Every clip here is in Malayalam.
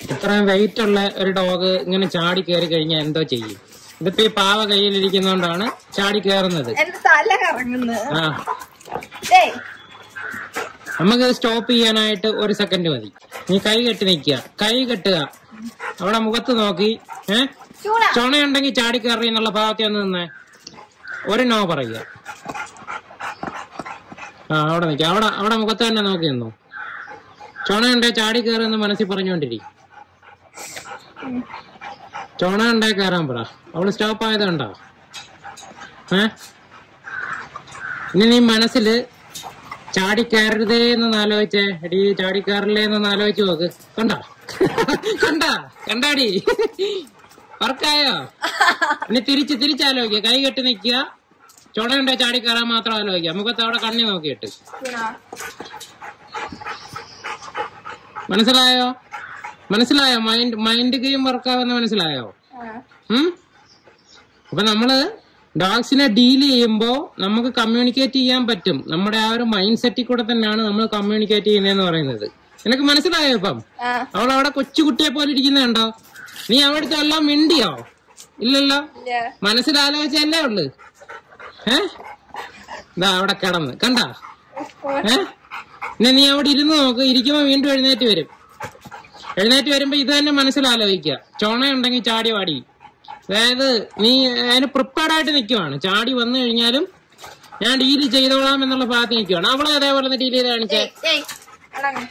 ഇത്രയും വെയിറ്റ് ഉള്ള ഒരു ഡോഗ് ഇങ്ങനെ ചാടി കയറി കഴിഞ്ഞാൽ എന്തോ ചെയ്യും ഇതിപ്പോ ഈ പാവ കയ്യിലിരിക്കുന്നോണ്ടാണ് ചാടി കയറുന്നത് എന്റെ തല കറങ്ങുന്നു ആ ഏയ് നമുക്ക് സ്റ്റോപ്പ് ചെയ്യാനായിട്ട് ഒരു സെക്കൻഡ് മതി നീ കൈ കെട്ടി നിൽക്കുക കൈ കെട്ടുക അവിടെ മുഖത്ത് നോക്കി ഏ ചൂണ ചുണയുണ്ടെങ്കിൽ ചാടി കയറി എന്നുള്ള ഭാഗത്തെ ഒന്ന് നിന്നേ ഒരു നോ പറയുക ആ അവിടെ നിൽക്കുക അവിടെ അവിടെ മുഖത്ത് തന്നെ നോക്കി നിന്നു ചുണയുണ്ടെ ചാടി കയറി എന്ന് മനസ്സിൽ പറഞ്ഞുകൊണ്ടിരി ചുണ ഉണ്ടേ കയറാൻ പറ അവള് സ്റ്റോപ്പ് ആയത് കണ്ടോ ഏ ഇനി നീ മനസ്സില് ചാടി കയറരുതേ എന്ന് ആലോചിച്ചേ എടി ചാടി കയറില്ലേ എന്ന് ആലോചിച്ച് നോക്ക് കണ്ട കണ്ട കണ്ടാടി വർക്കായോ ഇനി തിരിച്ച് തിരിച്ചാലോചിക്കുക കൈ കെട്ടി നിൽക്കുക ചുണയുണ്ടെ ചാടി കയറാൻ മാത്രം ആലോചിക്കുക മുഖത്ത് അവിടെ കണ്ണി നോക്കിയിട്ട് ചൂണ മനസ്സിലായോ മനസ്സിലായോ മൈൻഡ് മൈൻഡ് ഗെയിം വർക്കാവുന്ന മനസ്സിലായോ ആ. ഉം? അപ്പൊ നമ്മള് ഡോഗ്സിനെ ഡീൽ ചെയ്യുമ്പോ നമുക്ക് കമ്മ്യൂണിക്കേറ്റ് ചെയ്യാൻ പറ്റും നമ്മുടെ ആ ഒരു മൈൻഡ് സെറ്റിൽ കൂടെ തന്നെയാണ് നമ്മൾ കമ്മ്യൂണിക്കേറ്റ് ചെയ്യുന്നതെന്ന് പറയുന്നത് നിനക്ക് മനസ്സിലായോ ഇപ്പം ആ. അവൾ അവിടെ കൊച്ചുകുട്ടിയെ പോലെ ഇരിക്കുന്നുണ്ടോ നീ അവിടുത്തെ എല്ലാം മിണ്ടിയോ ഇല്ലല്ലോ ഇല്ല. മനസ്സിലാലോചിച്ചല്ലേ ഉള്ളു ഏ ഇതാ അവിടെ കിടന്ന് കണ്ടാ ഏ പിന്നെ നീ അവിടെ ഇരുന്ന് നോക്ക് ഇരിക്കുമ്പോ വീണ്ടും എഴുന്നേറ്റ് വരും എഴുന്നേറ്റ് വരുമ്പോ ഇത് തന്നെ മനസ്സിലാലോചിക്കുക ചോണയുണ്ടെങ്കിൽ ചാടി വാടി അതായത് നീ അതിന് പ്രിപ്പയർഡ് ആയിട്ട് നിൽക്കുവാണ് ചാടി വന്നു കഴിഞ്ഞാലും ഞാൻ ഡീല് ചെയ്തോളാം എന്നുള്ള ഭാഗത്ത് നിൽക്കുവാണ് അവളെ അതേപോലെ ഡീൽ ചെയ്ത് കാണിച്ചേ ഏയ്, ഏയ്. അടങ്ങ്.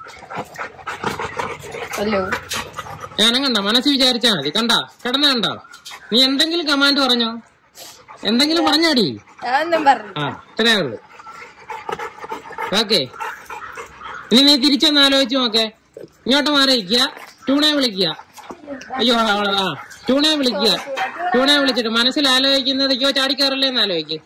ഹലോ ഞാനും കണ്ട മനസ്സ് വിചാരിച്ചാ മതി കണ്ടാ കിടന്ന കണ്ടോ നീ എന്തെങ്കിലും കമാൻഡ് പറഞ്ഞോ എന്തെങ്കിലും പറഞ്ഞാടി ഞാനൊന്നും പറഞ്ഞു ആ ഇത്രേ ഉള്ളു ഓക്കെ ഇനി നീ തിരിച്ചൊന്ന് ആലോചിച്ച് നോക്കേ ഇങ്ങോട്ട് മാറി നിൽക്കുക ടൂണെ വിളിക്കുക അയ്യോ അവള് ആ ടൂണെ വിളിക്കുക ടൂണെ വിളിച്ചിട്ട് മനസ്സിൽ ആലോചിക്കുന്നത് അയ്യോ ചാടിക്കാറില്ലേ എന്ന് ആലോചിക്ക്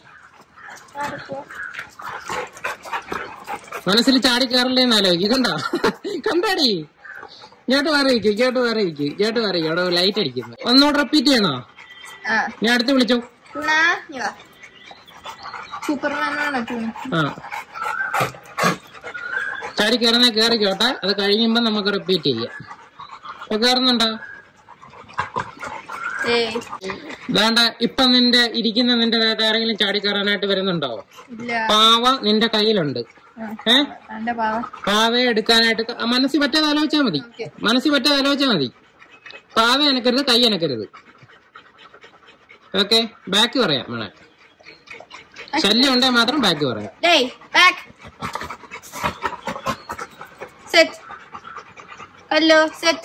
മനസ്സിൽ ചാടിക്കാറില്ലേ എന്ന് ആലോചിക്ക് കണ്ടോ കണ്ടാടി ഇങ്ങോട്ട് മാറി നിൽക്കുക ഇങ്ങോട്ട് മാറി നിൽക്കുക ഇങ്ങോട്ട് മാറി അവിടെ ലൈറ്റ് അടിക്കുന്നു ഒന്നുകൂടെ റിപ്പീറ്റ് ചെയ്യണോ ആ ഞാൻ അടുത്ത് വിളിച്ചോ ചൂണ നീ വാ സൂപ്പർമാനാണോ ചൂണ ആ ചാടി കയറുന്ന കയറിക്കോട്ടെ അത് കഴിയുമ്പോ നമുക്ക് റിപ്പീറ്റ് ചെയ്യാം ഇപ്പൊ കയറുന്നുണ്ടോ ഏയ് വേണ്ട ഇപ്പൊ നിന്റെ ഇരിക്കുന്ന നിന്റെ ദേഹത്ത് ആരെങ്കിലും ചാടി കയറാനായിട്ട് വരുന്നുണ്ടോ ഇല്ല പാവ നിന്റെ കയ്യിലുണ്ട് ആ. ഏ എന്റെ പാവ പാവയെ എടുക്കാനായിട്ട് ക- മനസ്സിൽ പറ്റാതെ ആലോചിച്ചാ മതി മനസ്സിൽ പറ്റാതെ ആലോചിച്ചാ മതി പാവ എനക്കരുത് കൈ എനക്കരുത് ഓക്കെ ബാക്ക് പറയാം മോളെ ശല്യം ഉണ്ടെങ്കിൽ മാത്രം ബാക്ക് പറയാം ഡേയ് ബാക്ക് സെറ്റ് ഹലോ സെറ്റ്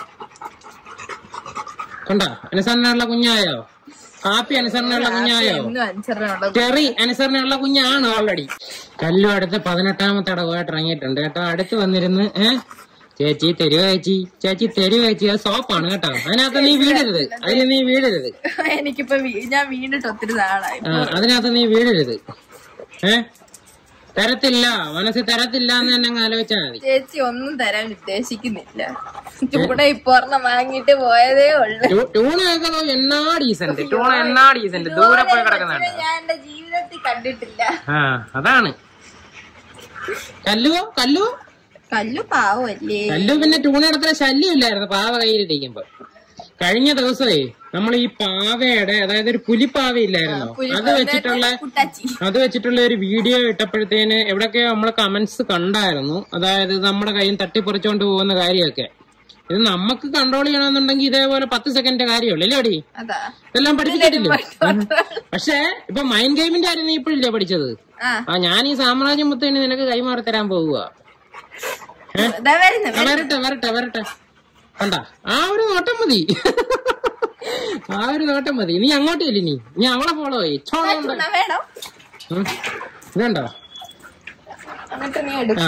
കണ്ടോ അനുസരണയുള്ള കുഞ്ഞായോ ഹാപ്പി അനുസരണയുള്ള കുഞ്ഞായോ ഒന്നും അനുസരണമുള്ള ചെറി അനുസരണയുള്ള കുഞ്ഞാണ് ഓൾറെഡി കല്ലു അടുത്ത് പതിനെട്ടാമത്തെ അടവായിട്ട് ഇറങ്ങിയിട്ടുണ്ട് കേട്ടോ അടുത്ത് വന്നിരുന്ന് ഏ ചേച്ചി തരുവ ചേച്ചി ചേച്ചി തരുവ ചേച്ചി അത് സോപ്പാണ് കേട്ടോ അതിനകത്ത് നീ വീഴരുത് അതിൽ നീ വീഴരുത് എനിക്കിപ്പോ വീ- ഞാൻ വീണിട്ട് ഒത്തിരി നാളായി ആ അതിനകത്ത് നീ വീഴരുത് ഏ തരത്തില്ല മനസ്സിൽ തരത്തില്ല എന്ന് തന്നെ അങ്ങ് ആലോചിച്ചാൽ മതി ചേച്ചി ഒന്നും തരാൻ ഉദ്ദേശിക്കുന്നില്ല ചൂട ഇപ്പൊ ഒരെണ്ണം വാങ്ങിട്ട് പോയതേ ഉള്ളു ടൂ- ടൂണയൊക്കെ ദോ എന്നാ ഡീസന്റ് ടൂണ എന്നാ ഡീസന്റ് ദൂരെ പോയി കിടക്കുന്നുണ്ട് ഞാൻ എന്റെ ജീവിതത്തിൽ കണ്ടിട്ടില്ല ആ അതാണ് കല്ലുവോ കല്ലുവോ കല്ലു പാവല്ലേ കല്ലു പിന്നെ ടൂണയുടെ ശല്യം ഇല്ലായിരുന്നു പാവ കയ്യിലിരിക്കുമ്പോ കഴിഞ്ഞ ദിവസമേ നമ്മൾ ഈ പാവയുടെ അതായത് ഒരു പുലിപ്പാവ ഇല്ലായിരുന്നോ അത് വെച്ചിട്ടുള്ള കുട്ടാച്ചി അത് വെച്ചിട്ടുള്ള ഒരു വീഡിയോ ഇട്ടപ്പോഴത്തേന് എവിടെയൊക്കെയോ നമ്മൾ കമന്റ്സ് കണ്ടായിരുന്നു അതായത് നമ്മുടെ കയ്യിൽ തട്ടിപ്പറിച്ചോണ്ട് പോകുന്ന കാര്യമൊക്കെ ഇത് നമുക്ക് കൺട്രോൾ ചെയ്യണമെന്നുണ്ടെങ്കിൽ ഇതേപോലെ പത്ത് സെക്കൻഡ് കാര്യമുള്ളൂ അല്ലേ അടി അതാ ഇതെല്ലാം പഠിപ്പിച്ചിട്ടില്ലേ പക്ഷേ ഇപ്പൊ മൈൻഡ് ഗെയിമിന്റെ കാര്യം നീ ഇപ്പോഴില്ലേ പഠിച്ചത് ആ ആ ഞാൻ ഈ സാമ്രാജ്യം മുത്തേന് നിനക്ക് കൈമാറി തരാൻ പോവുക ഇതാ വരുന്നു ആ, വരട്ടെ വരട്ടെ വരട്ടെ കണ്ട ആ ഒരു നോട്ടം മതി ആ ഒരു നോട്ടം മതി നീ അങ്ങോട്ട് ഇല്ല നീ നീ അവളെ ഫോളോ ചെയ് ചോളുണ്ട് ചൂണ വേണം ഇതുണ്ടോ എന്നിട്ട് നീ എടുക്കും ആ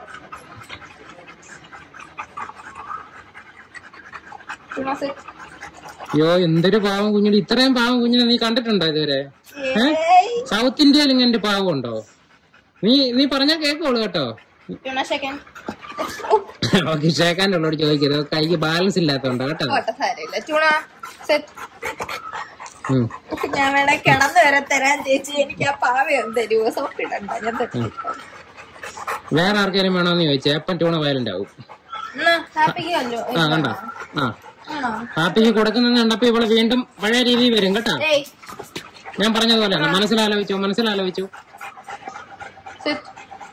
ചൂണ സെറ്റ് അയ്യോ എന്തൊരു പാവം കുഞ്ഞിന് ഇത്രയും പാവം കുഞ്ഞിനെ നീ കണ്ടിട്ടുണ്ടോ ഇതുവരെ ഏയ്. സൗത്ത് ഇന്ത്യയിൽ ഇങ്ങനെ പാവം ഉണ്ടോ നീ നീ പറഞ്ഞാ കേക്കോളൂ കേട്ടോ ചൂണ സെക്കൻഡ് ഓക്കെ ഷേക്കാനുള്ളോട് ചോദിക്കരുത് കൈക്ക് ബാലൻസ് ഇല്ലാത്തോണ്ടോ കേട്ടോ പോട്ടെ സാരമില്ല ചൂണ സെറ്റ് ഉം. ഞാൻ വേണേ കിടന്ന് വരെ തരാൻ ചേച്ചി എനിക്ക് ആ പാവയൊന്നും തരുമോ സോപ്പിടണ്ട ഞാൻ തട്ടി വേറെ ആർക്കെങ്കിലും വേണോന്ന് ചോദിച്ചാൽ എപ്പം ടൂണ വയലന്റ് ആവും എന്നാ ഹാപ്പിക്ക് കല്ലോ ആ കണ്ട ആ ആണോ ഹാപ്പിക്ക് കൊടുക്കുന്നത് കണ്ടപ്പോ ഇവള് വീണ്ടും പഴയ രീതിയിൽ വരും കേട്ടാ ഏയ് ഞാൻ പറഞ്ഞതുപോലെ മനസ്സിലാലോചിച്ചു മനസ്സിലാലോചിച്ചു സെറ്റ്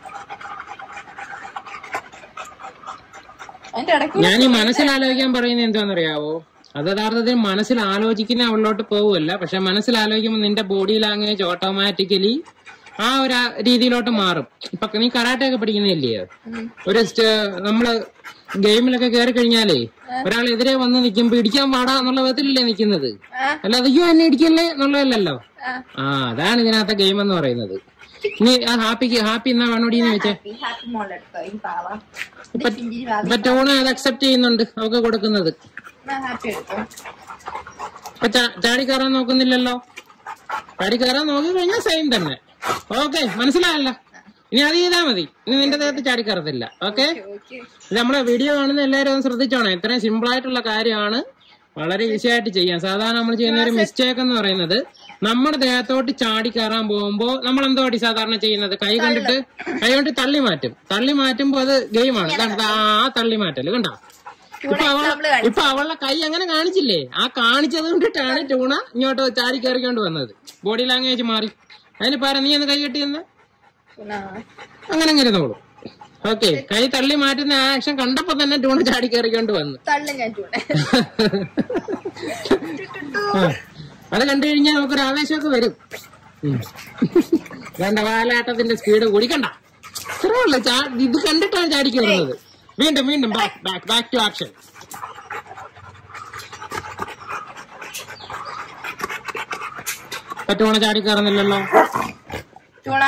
അതിന്റെ ഇടയ്ക്ക് ഞാൻ ഈ മനസ്സിലാലോചിക്കാൻ പറയുന്നത് എന്താണെന്നറിയാവോ അത് യഥാർത്ഥത്തിൽ മനസ്സിൽ ആലോചിക്കുന്ന അവളിലോട്ട് പോവുമല്ല പക്ഷെ മനസ്സിൽ ആലോചിക്കുമ്പോൾ നിന്റെ ബോഡി ലാംഗ്വേജ് ഓട്ടോമാറ്റിക്കലി ആ ഒരു ആ രീതിയിലോട്ട് മാറും ഇപ്പൊ നീ കരാട്ടെ ഒക്കെ പഠിക്കുന്നില്ലേ ഉം. ഒരു സ്റ്റ- നമ്മള് ഗെയിമിലൊക്കെ കയറി കഴിഞ്ഞാലേ ഒരാൾ എതിരെ വന്ന് നിൽക്കുമ്പോ ഇടിക്കാൻ പാടാ എന്നുള്ള വിധത്തിലല്ലേ നിൽക്കുന്നത് ആ അല്ലാതെ അയ്യോ എന്നെ ഇടിക്കല്ലേ എന്നുള്ളതല്ലല്ലോ ആ ആ അതാണ് ഇതിനകത്തെ ഗെയിം എന്ന് പറയുന്നത് ഇനി ആ ഹാപ്പിക്ക് ഹാപ്പി എന്നാ വേണോടീന്ന് വെച്ചേ ഹാപ്പി ഹാപ്പി മോളെടുത്തോ ഈ പാവ ഇപ്പൊ ചിഞ്ചിരി ഭാവി ഇപ്പൊ ടോണ് അത് അക്സെപ്റ്റ് ചെയ്യുന്നുണ്ട് അവക്ക് കൊടുക്കുന്നത് എന്നാ ഹാപ്പി എടുത്തോ ഇപ്പൊ ചാ- ചാടി കയറാൻ നോക്കുന്നില്ലല്ലോ ചാടി കയറാൻ നോക്കി കഴിഞ്ഞാൽ സെയിം തന്നെ ഓക്കെ മനസ്സിലായല്ലോ ഇനി അത് ചെയ്താൽ മതി ഇനി നിന്റെ ദേഹത്ത് ചാടി കയറത്തില്ല ഓക്കെ ഓക്കെ ഇത് നമ്മളെ വീഡിയോ കാണുന്ന എല്ലാവരും ഒന്ന് ശ്രദ്ധിച്ചോണം ഇത്രയും സിമ്പിൾ ആയിട്ടുള്ള കാര്യമാണ് വളരെ ഈസി ആയിട്ട് ചെയ്യാം സാധാരണ നമ്മൾ ചെയ്യുന്ന ഒരു മിസ്റ്റേക്ക് എന്ന് പറയുന്നത് നമ്മുടെ ദേഹത്തോട്ട് ചാടി കയറാൻ പോകുമ്പോ നമ്മൾ എന്തോടി സാധാരണ ചെയ്യുന്നത് കൈ കൊണ്ടിട്ട് കൈ കൊണ്ട് തള്ളി മാറ്റും തള്ളി മാറ്റുമ്പോ അത് ഗെയിമാണ് ഇതാണ് ആ തള്ളി മാറ്റല് കണ്ടോ ഇപ്പൊ അവളെ നമ്മള് ഇപ്പൊ അവളുടെ കൈ അങ്ങനെ കാണിച്ചില്ലേ ആ കാണിച്ചത് കൊണ്ടിട്ടാണ് ടൂണ ഇങ്ങോട്ട് ചാടി കയറിക്കൊണ്ട് വന്നത് ബോഡി ലാംഗ്വേജ് മാറി അതിന് പാര നീ ഒന്ന് കൈ കെട്ടിയെന്ന് അങ്ങനെ അങ്ങനെ ഇരുന്നോളൂ ഓക്കെ കൈ തള്ളി മാറ്റുന്ന ആക്ഷൻ കണ്ടപ്പോ തന്നെ ടൂണ ചാടി കയറിക്കൊണ്ട് വന്നു തള്ളു ഞാൻ ചൂടെ ആ, അത് കണ്ടു കഴിഞ്ഞാൽ നമുക്കൊരു ആവേശമൊക്കെ വരും ഉം. വേണ്ട വാലാട്ടത്തിന്റെ സ്പീഡ് കൂടിക്കണ്ട ഇത്രയുള്ള ഇത് കണ്ടിട്ടാണ് ചാടിക്ക് വരുന്നത് വീണ്ടും വീണ്ടും back back back to action പറ്റുവാണ ചാടി കയറുന്നില്ലല്ലോ ചൂണ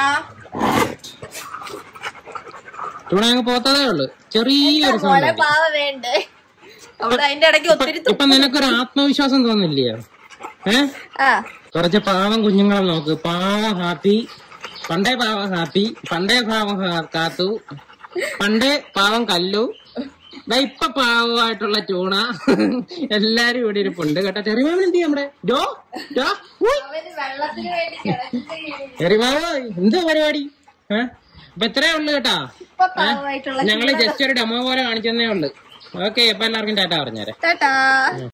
ടൂണ അങ്ങ് പോത്തതേ ഉള്ളു ചെറിയൊരു മോളെ സൗണ്ട് പാവ വേണ്ടേ അവിടെ അതിന്റെ ഇടയ്ക്ക് ഒത്തിരി തു- ഇപ്പൊ നിനക്കൊരു ആത്മവിശ്വാസം തോന്നില്ലയോ ഏ ആ കുറച്ച് പാവം കുഞ്ഞുങ്ങളെ നോക്ക് പാവം ഹാപ്പി പണ്ടേ പാവം ഹാപ്പി പണ്ടേ പാവം ഹാ- കാത്തു പണ്ടേ പാവം കല്ലു ദാ ഇപ്പൊ പാവമായിട്ടുള്ള ചൂണ എല്ലാരും ഇവിടെ ഇരിപ്പുണ്ട് കേട്ടോ ചെറിയമാവൻ എന്ത് ചെയ്യും നമ്മുടെ ഡോ ഡോ ഉയ്. അവന് വെള്ളത്തിന് വേണ്ടി കിടക്കുകയാണ്. ചെറിയമാവ എന്താ പരിപാടി ഏ അപ്പൊ ഇത്രേ ഉള്ളു കേട്ടാ ഇപ്പൊ പാവമായിട്ടുള്ള ഞങ്ങള് ജസ്റ്റ് ഒരു ഡെമോ പോലെ കാണിച്ചതേ ഉള്ളു ഓക്കെ അപ്പൊ എല്ലാവർക്കും ടാറ്റ പറഞ്ഞേരെ ടാറ്റാ